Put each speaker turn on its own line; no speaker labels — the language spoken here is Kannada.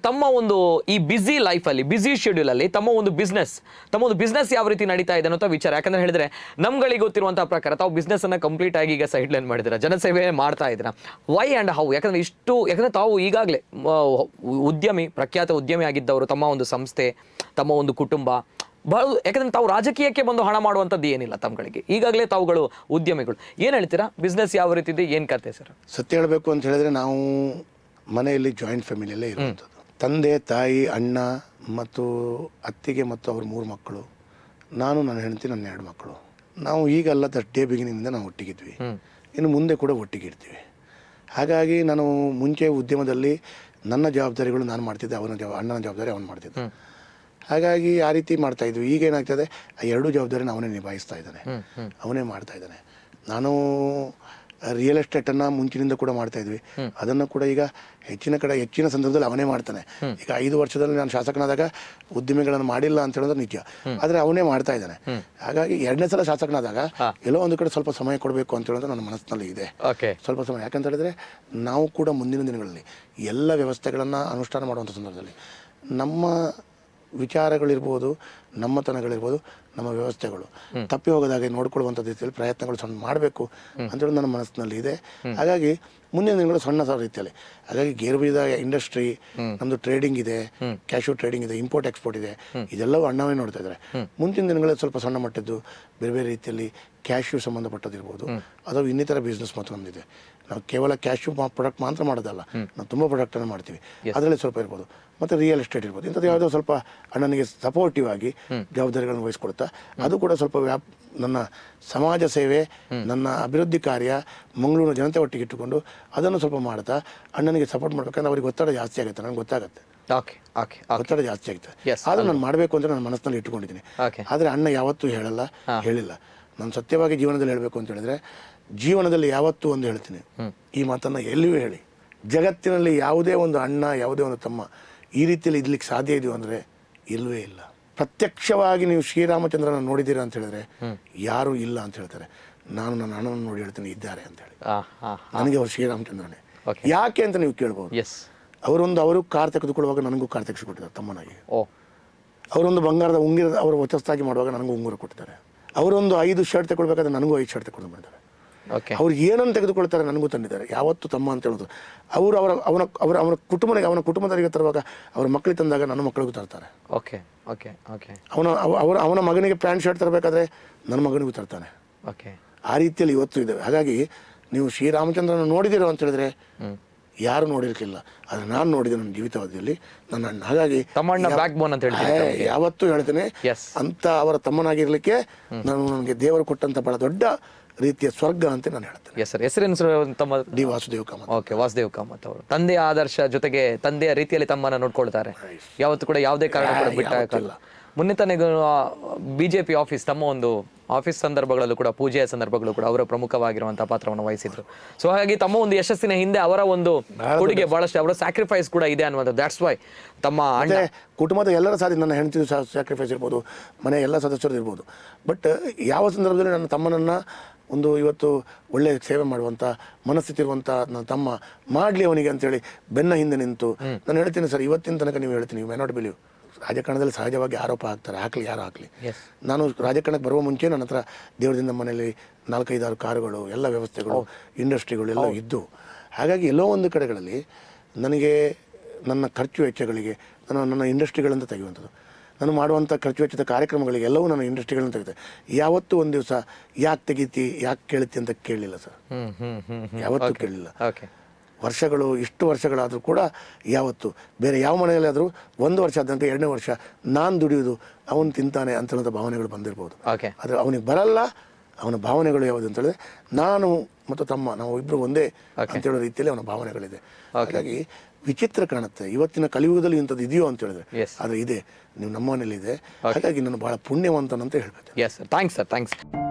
ತಮ್ಮ ಒಂದು ಈ ಬ್ಯುಸಿ ಲೈಫಲ್ಲಿ ಬ್ಯುಸಿ ಶೆಡ್ಯೂಲಲ್ಲಿ ತಮ್ಮ ಒಂದು ಬಿಸ್ನೆಸ್ ತಮ್ಮ ಒಂದು ಬಿಸ್ನೆಸ್ ಯಾವ ರೀತಿ ನಡೀತಾ ಇದೆ ಅನ್ನೋ ವಿಚಾರ ಯಾಕಂದ್ರೆ ಹೇಳಿದ್ರೆ ನಮ್ಗಳಿಗೆ ಗೊತ್ತಿರುವಂತಹ ಪ್ರಕಾರ ತಾವು ಬಿಸ್ನೆಸ್ ಅನ್ನ ಕಂಪ್ಲೀಟ್ ಆಗಿ ಈಗ ಸೈಡ್ ಲೈನ್ ಮಾಡಿದ್ದೀರಾ ಜನಸೇವೆ ಮಾಡ್ತಾ ಇದ್ದೀರಾ ವೈ ಆ್ಯಂಡ್ ಹೌ ಯಾಕಂದ್ರೆ ಇಷ್ಟು ಯಾಕಂದ್ರೆ ತಾವು ಈಗಾಗಲೇ ಉದ್ಯಮಿ ಪ್ರಖ್ಯಾತ ಉದ್ಯಮಿ ಆಗಿದ್ದವರು ತಮ್ಮ ಒಂದು ಸಂಸ್ಥೆ ತಮ್ಮ ಒಂದು ಕುಟುಂಬ ಬಹಳ ಯಾಕಂದ್ರೆ ತಾವು ರಾಜಕೀಯಕ್ಕೆ ಬಂದು ಹಣ ಮಾಡುವಂಥದ್ದು ಏನಿಲ್ಲ ತಮ್ಮಗಳಿಗೆ ಈಗಾಗಲೇ ತಾವುಗಳು ಉದ್ಯಮಿಗಳು ಏನು ಹೇಳ್ತೀರಾ ಬಿಸ್ನೆಸ್ ಯಾವ ರೀತಿ ಇದೆ ಏನು ಕತೆ ಸರ್
ಸತ್ಯ ಹೇಳಬೇಕು ಅಂತ ಹೇಳಿದ್ರೆ ನಾವು ಮನೆಯಲ್ಲಿ ಜಾಯಿಂಟ್ ಫ್ಯಾಮಿಲಿಯಲ್ಲೇ ಇರುವಂಥದ್ದು ತಂದೆ ತಾಯಿ ಅಣ್ಣ ಮತ್ತು ಅತ್ತಿಗೆ ಮತ್ತು ಅವ್ರ ಮೂರು ಮಕ್ಕಳು ನಾನು ನನ್ನ ಹೆಂಡತಿ ನನ್ನ ಎರಡು ಮಕ್ಕಳು ನಾವು ಈಗಲ್ಲ ದ ಡೇ ಬಿಗಿನಿಂದ ನಾವು ಒಟ್ಟಿಗಿದ್ವಿ ಇನ್ನು ಮುಂದೆ ಕೂಡ ಒಟ್ಟಿಗೆ ಇರ್ತೀವಿ ಹಾಗಾಗಿ ನಾನು ಮುಂಚೆ ಉದ್ಯಮದಲ್ಲಿ ನನ್ನ ಜವಾಬ್ದಾರಿಗಳು ನಾನು ಮಾಡ್ತಿದ್ದೆ ಅವನ ಜವಾ ಅಣ್ಣನ ಜವಾಬ್ದಾರಿ ಅವನು ಮಾಡ್ತಿದ್ದ ಹಾಗಾಗಿ ಆ ರೀತಿ ಮಾಡ್ತಾ ಇದ್ವಿ ಈಗ ಏನಾಗ್ತದೆ ಆ ಎರಡೂ ಜವಾಬ್ದಾರಿನ ಅವನೇ ನಿಭಾಯಿಸ್ತಾ ಇದ್ದಾನೆ ಅವನೇ ಮಾಡ್ತಾ ಇದ್ದಾನೆ ನಾನು ರಿಯಲ್ ಎಸ್ಟೇಟನ್ನು ಮುಂಚಿನಿಂದ ಕೂಡ ಮಾಡ್ತಾ ಇದ್ವಿ ಅದನ್ನು ಕೂಡ ಈಗ ಹೆಚ್ಚಿನ ಕಡೆ ಹೆಚ್ಚಿನ ಸಂದರ್ಭದಲ್ಲಿ ಅವನೇ ಮಾಡ್ತಾನೆ ಈಗ ಐದು ವರ್ಷದಲ್ಲಿ ನಾನು ಶಾಸಕನಾದಾಗ ಉದ್ಯಮಿಗಳನ್ನು ಮಾಡಿಲ್ಲ ಅಂತ ಹೇಳೋದು ನಿಜ ಆದರೆ ಅವನೇ ಮಾಡ್ತಾ ಇದ್ದಾನೆ ಹಾಗಾಗಿ ಎರಡನೇ ಸಲ ಶಾಸಕನಾದಾಗ ಎಲ್ಲೋ ಒಂದು ಕಡೆ ಸ್ವಲ್ಪ ಸಮಯ ಕೊಡಬೇಕು ಅಂತ ಹೇಳೋದು ನನ್ನ ಮನಸ್ಸಿನಲ್ಲಿ ಇದೆ
ಓಕೆ
ಸ್ವಲ್ಪ ಸಮಯ ಯಾಕಂತ ಹೇಳಿದ್ರೆ ನಾವು ಕೂಡ ಮುಂದಿನ ದಿನಗಳಲ್ಲಿ ಎಲ್ಲ ವ್ಯವಸ್ಥೆಗಳನ್ನು ಅನುಷ್ಠಾನ ಮಾಡುವಂಥ ಸಂದರ್ಭದಲ್ಲಿ ನಮ್ಮ ವಿಚಾರಗಳಿರ್ಬೋದು ನಮ್ಮತನಗಳಿರ್ಬೋದು ನಮ್ಮ ವ್ಯವಸ್ಥೆಗಳು ತಪ್ಪಿ ಹೋಗದಾಗೆ ನೋಡ್ಕೊಳ್ಳುವಂಥ ರೀತಿಯಲ್ಲಿ ಪ್ರಯತ್ನಗಳು ಸಣ್ಣ ಮಾಡಬೇಕು ಅಂತೇಳಿ ನನ್ನ ಮನಸ್ಸಿನಲ್ಲಿ ಇದೆ ಹಾಗಾಗಿ ಮುಂದಿನ ದಿನಗಳು ಸಣ್ಣ ಸಣ್ಣ ರೀತಿಯಲ್ಲಿ ಹಾಗಾಗಿ ಗೇರು ಬೀಜದ ಇಂಡಸ್ಟ್ರಿ ನಮ್ಮದು ಟ್ರೇಡಿಂಗ್ ಇದೆ ಕ್ಯಾಶು ಟ್ರೇಡಿಂಗ್ ಇದೆ ಇಂಪೋರ್ಟ್ ಎಕ್ಸ್ಪೋರ್ಟ್ ಇದೆ ಇದೆಲ್ಲವೂ ಅಣ್ಣವೇ ನೋಡ್ತಾ ಇದ್ದಾರೆ ಮುಂದಿನ ದಿನಗಳಲ್ಲಿ ಸ್ವಲ್ಪ ಸಣ್ಣ ಮಟ್ಟದ್ದು ಬೇರೆ ಬೇರೆ ರೀತಿಯಲ್ಲಿ ಕ್ಯಾಶ್ಯೂ ಸಂಬಂಧಪಟ್ಟದಿರ್ಬೋದು ಅಥವಾ ಇನ್ನಿತರ ಬಿಸ್ನೆಸ್ ಮತ್ತೊಂದಿದೆ ನಾವು ಕೇವಲ ಕ್ಯಾಶ್ಯೂ ಪ್ರಾಡಕ್ಟ್ ಮಾತ್ರ ಮಾಡೋದಲ್ಲ ನಾವು ತುಂಬ ಪ್ರಾಡಕ್ಟನ್ನು ಮಾಡ್ತೀವಿ ಅದರಲ್ಲಿ ಸ್ವಲ್ಪ ಇರ್ಬೋದು ಮತ್ತು ರಿಯಲ್ ಎಸ್ಟೇಟ್ ಇರ್ಬೋದು ಇಂಥದ್ದು ಯಾವುದೋ ಸ್ವಲ್ಪ ಅಣ್ಣನಿಗೆ ಸಪೋರ್ಟಿವ್ ಆಗಿ ಜವಾಬ್ದಾರಿಗಳನ್ನು ವಹಿಸ್ಕೊಡ್ತಾ ಅದು ಕೂಡ ಸ್ವಲ್ಪ ವ್ಯಾಪ್ ನನ್ನ ಸಮಾಜ ಸೇವೆ ನನ್ನ ಅಭಿವೃದ್ಧಿ ಕಾರ್ಯ ಮಂಗಳೂರು ಜನತೆ ಒಟ್ಟಿಗೆ ಇಟ್ಟುಕೊಂಡು ಅದನ್ನು ಸ್ವಲ್ಪ ಮಾಡ್ತಾ ಅಣ್ಣನಿಗೆ ಸಪೋರ್ಟ್ ಮಾಡ್ಬೇಕಂದ್ರೆ ಅವ್ರಿಗೆ ಒತ್ತಡ ಜಾಸ್ತಿ ಆಗುತ್ತೆ ನನಗೆ ಗೊತ್ತಾಗುತ್ತೆ
ಓಕೆ ಓಕೆ ಓಕೆ
ಒತ್ತಡ ಜಾಸ್ತಿ ಆಗುತ್ತೆ
Yes,
ಆದ್ರೂ ನಾನು ಮಾಡಬೇಕು ಅಂತ ನನ್ನ ಮನಸ್ಸಿನಲ್ಲಿ ಇಟ್ಕೊಂಡಿದ್ದೀನಿ
ಓಕೆ
ಆದರೆ ಅಣ್ಣ ಯಾವತ್ತೂ ಹೇಳಲ್ಲ ಹೇಳಿಲ್ಲ ನಾನು ಸತ್ಯವಾಗಿ ಜೀವನದಲ್ಲಿ ಹೇಳಬೇಕು ಅಂತ ಹೇಳಿದ್ರೆ ಜೀವನದಲ್ಲಿ ಯಾವತ್ತೂ ಒಂದು ಹೇಳ್ತೀನಿ ಈ ಮಾತನ್ನು ಎಲ್ಲಿಯೂ ಹೇಳಿ ಜಗತ್ತಿನಲ್ಲಿ ಯಾವುದೇ ಒಂದು ಅಣ್ಣ ಯಾವುದೇ ಒಂದು ತಮ್ಮ ಈ ರೀತಿಯಲ್ಲಿ ಇದ್ಲಿಕ್ಕೆ ಸಾಧ್ಯ ಇದೆಯೋ ಅಂದರೆ ಇಲ್ಲವೇ ಇಲ್ಲ ಪ್ರತ್ಯಕ್ಷವಾಗಿ ನೀವು ಶ್ರೀರಾಮಚಂದ್ರನ ನೋಡಿದ್ದೀರಾ ಅಂತ ಹೇಳಿದ್ರೆ ಯಾರೂ ಇಲ್ಲ ಅಂತ ಹೇಳ್ತಾರೆ ನಾನು ನನ್ನ ಅಣ್ಣನ ನೋಡಿ ಹೇಳ್ತೀನಿ ಇದ್ದಾರೆ ಅಂತ ಹೇಳಿ
ಹಾಂ ಹಾಂ
ನನಗೆ ಅವ್ರು ಶ್ರೀರಾಮಚಂದ್ರನೇ
Okay.
ಯಾಕೆ ಅಂತ ನೀವು ಕೇಳ್ಬೋದು
ಎಸ್
ಅವರೊಂದು ಅವರು ಕಾರ್ ತೆಗೆದುಕೊಳ್ಳುವಾಗ ನನಗೂ ಕಾರ್ ತೆಗೆಸಿಕೊಟ್ಟಿದ್ದಾರೆ ತಮ್ಮನಾಗಿ
ಓ
ಅವರೊಂದು ಬಂಗಾರದ ಉಂಗಿರ ಅವರು ವಚಸ್ತಾಗಿ ಮಾಡುವಾಗ ನನಗೂ ಉಂಗುರ ಕೊಟ್ಟಿದ್ದಾರೆ ಅವರೊಂದು ಐದು ಶರ್ಟ್ ತಗೊಳ್ಬೇಕಾದ್ರೆ ನನಗೂ ಐದು ಶರ್ಟ್ ತಗೊಂಡು ಬಂದಿದ್ದಾರೆ
ಓಕೆ
ಅವ್ರು ಏನನ್ನು ತೆಗೆದುಕೊಳ್ತಾರೆ ನನಗೂ ತಂದಿದ್ದಾರೆ ಯಾವತ್ತು ತಮ್ಮ ಅಂತ ಹೇಳೋದು ಅವರು ಅವರ ಅವನ ಅವರ ಅವನ ಕುಟುಂಬನಿಗೆ ಅವನ ಕುಟುಂಬದವರಿಗೆ ತರುವಾಗ ಅವರ ಮಕ್ಕಳಿಗೆ ತಂದಾಗ ನನ್ನ ಮಕ್ಕಳಿಗೂ ತರ್ತಾರೆ
ಓಕೆ ಓಕೆ ಓಕೆ
ಅವನ ಅವ- ಅವರ ಅವನ ಮಗನಿಗೆ ಪ್ಯಾಂಟ್ ಶರ್ಟ್ ತರಬೇಕಾದ್ರೆ ನನ್ನ ಮಗನಿಗೂ ತರ್ತಾನೆ
ಓಕೆ
ಆ ರೀತಿಯಲ್ಲಿ ಇವತ್ತು ಇದೆ ಹಾಗಾಗಿ ನೀವು ಶ್ರೀರಾಮಚಂದ್ರನ ನೋಡಿದಿರೋ ಅಂತ ಹೇಳಿದ್ರೆ ಯಾರು ನೋಡಿರ್ಲಿಕ್ಕಿಲ್ಲ ಆದರೆ ನಾನು ನೋಡಿದೆ ನನ್ನ ಜೀವಿತಾವಧಿಯಲ್ಲಿ ನನ್ನ ಅಣ್ಣ ಹಾಗಾಗಿ
ತಮ್ಮಣ್ಣ ಬ್ಯಾಕ್ ಬೋನ್ ಅಂತ ಹೇಳ್ತೀನಿ
ಏ, ಯಾವತ್ತೂ ಹೇಳ್ತೇನೆ
ಎಸ್
ಅಂತ ಅವರ ತಮ್ಮನಾಗಿರ್ಲಿಕ್ಕೆ ನಾನು ನನಗೆ ದೇವರು ಕೊಟ್ಟಂತ ಬಹಳ ದೊಡ್ಡ ರೀತಿಯ ಸ್ವರ್ಗ ಅಂತ ನಾನು ಹೇಳ್ತೇನೆ
ಎಸ್ ಸರ್ ಹೆಸರೇನು ಸರ್ ತಮ್ಮ
ಡಿ ವಾಸುದೇವ ಕಾಮತ್
ಓಕೆ ವಾಸುದೇವ್ ಕಾಮತ್ ಅವರು ತಂದೆಯ ಆದರ್ಶ ಜೊತೆಗೆ ತಂದೆಯ ರೀತಿಯಲ್ಲಿ ತಮ್ಮನ್ನ ನೋಡ್ಕೊಳ್ತಾರೆ ಯಾವತ್ತು ಕೂಡ ಯಾವುದೇ ಕಾರಣ ಕೂಡ ಬಿಟ್ಟಾಗಲ್ಲ ಮೊನ್ನೆ ತಾನೇ ಬಿಜೆಪಿ ಆಫೀಸ್ ತಮ್ಮ ಒಂದು ಆಫೀಸ್ ಸಂದರ್ಭಗಳಲ್ಲೂ ಕೂಡ ಪೂಜೆಯ ಸಂದರ್ಭಗಳು ಕೂಡ ಅವರ ಪ್ರಮುಖವಾಗಿರುವಂತಹ ಪಾತ್ರವನ್ನು ವಹಿಸಿದ್ರು ಸೊ ಹಾಗಾಗಿ ತಮ್ಮ ಒಂದು ಯಶಸ್ಸಿನ ಹಿಂದೆ ಅವರ ಒಂದು ಕೊಡುಗೆ ಬಹಳಷ್ಟು ಅವರ ಸ್ಯಾಕ್ರಿಫೈಸ್ ಕೂಡ ಇದೆ ಅನ್ನುವಂಥದ್ದು ದ್ಯಾಟ್ಸ್ ವೈ ತಮ್ಮ ಅಣ್ಣ
ಮತ್ತೆ ಕುಟುಂಬದ ಎಲ್ಲರ ಸಾಧಿ ನನ್ನ ಹೆಂಡತಿ ಸ್ಯಾಕ್ರಿಫೈಸ್ ಇರ್ಬೋದು ಮನೆ ಎಲ್ಲ ಸದಸ್ಯರು ಇರ್ಬೋದು ಬಟ್ ಯಾವ ಸಂದರ್ಭದಲ್ಲಿ ನನ್ನ ತಮ್ಮನನ್ನ ಒಂದು ಇವತ್ತು ಒಳ್ಳೆ ಸೇವೆ ಮಾಡುವಂಥ ಮನಸ್ಥಿತಿ ಇರುವಂಥ ನನ್ನ ತಮ್ಮ ಮಾಡಲಿ ಅವನಿಗೆ ಅಂತೇಳಿ ಬೆನ್ನ ಹಿಂದೆ ನಿಂತು ನಾನು ಹೇಳ್ತೀನಿ ಸರ್ ಇವತ್ತಿನ ತನಕ ನೀವು ಹೇಳ್ತೀನಿ ಯು ಮೇ ನಾಟ್ ಬಿಲೀವ್ ರಾಜಕಾರಣದಲ್ಲಿ ಸಹಜವಾಗಿ ಆರೋಪ ಹಾಕ್ತಾರೆ ಹಾಕ್ಲಿ ಯಾರು ಹಾಕ್ಲಿ
Yes.
ನಾನು ರಾಜಕಾರಣಕ್ಕೆ ಬರುವ ಮುಂಚೆ ನನ್ನ ಹತ್ರ ದೇವರದಿಂದ ಮನೆಯಲ್ಲಿ ನಾಲ್ಕೈದಾರು ಕಾರುಗಳು ಎಲ್ಲ ವ್ಯವಸ್ಥೆಗಳು ಇಂಡಸ್ಟ್ರಿಗಳು ಎಲ್ಲ ಇದ್ದು ಹಾಗಾಗಿ ಎಲ್ಲೋ ಒಂದು ಕಡೆಗಳಲ್ಲಿ ನನಗೆ ನನ್ನ ಖರ್ಚು ವೆಚ್ಚಗಳಿಗೆ ನನ್ನ ನನ್ನ ಇಂಡಸ್ಟ್ರಿಗಳಿಂದ ತೆಗೆಯುವಂಥದ್ದು ನಾನು ಮಾಡುವಂಥ ಖರ್ಚು ವೆಚ್ಚದ ಕಾರ್ಯಕ್ರಮಗಳಿಗೆ ಎಲ್ಲವೂ ನನ್ನ ಇಂಡಸ್ಟ್ರಿಗಳಿಂದ ತೆಗೆದೆ ಯಾವತ್ತೂ ಒಂದು ದಿವಸ ಯಾಕೆ ತೆಗಿತಿ ಯಾಕೆ ಕೇಳ್ತಿ ಅಂತ ಕೇಳಲಿಲ್ಲ ಸರ್
ಹ್ಮ್ ಹ್ಮ್ ಹ್ಮ್ ಹ್ಮ್
ಯಾವತ್ತೂ ಕೇಳಲಿಲ್ಲ
ಓಕೆ
ವರ್ಷಗಳು ಇಷ್ಟು ವರ್ಷಗಳಾದರೂ ಕೂಡ ಯಾವತ್ತು ಬೇರೆ ಯಾವ ಮನೆಯಲ್ಲಾದರೂ ಒಂದು ವರ್ಷ ಆದಂತೆ ಎರಡನೇ ವರ್ಷ ನಾನು ದುಡಿಯೋದು ಅವನು ತಿಂತಾನೆ ಅಂತ ಹೇಳೋಂಥ ಭಾವನೆಗಳು ಬಂದಿರ್ಬೋದು
ಓಕೆ
ಆದರೆ ಅವನಿಗೆ ಬರಲ್ಲ ಅವನ ಭಾವನೆಗಳು ಯಾವುದು ಅಂತ ಹೇಳಿದ್ರೆ ನಾನು ಮತ್ತು ತಮ್ಮ ನಾವು ಇಬ್ಬರು ಒಂದೇ ಅಂತ ಹೇಳೋ ರೀತಿಯಲ್ಲಿ ಅವನ ಭಾವನೆಗಳಿದೆ ಹಾಗಾಗಿ ವಿಚಿತ್ರ ಕಾಣುತ್ತೆ ಇವತ್ತಿನ ಕಲಿಯುಗದಲ್ಲಿ ಇಂಥದ್ದು ಇದೆಯೋ ಅಂತ ಹೇಳಿದ್ರೆ
Yes.
ಆದರೆ ಇದೆ ನೀವು ನಮ್ಮ ಮನೇಲಿ ಇದೆ ಹಾಗಾಗಿ ನಾನು ಬಹಳ ಪುಣ್ಯವಂತನಂತ ಹೇಳ್ಬೇಕು
yes sir thanks sir thanks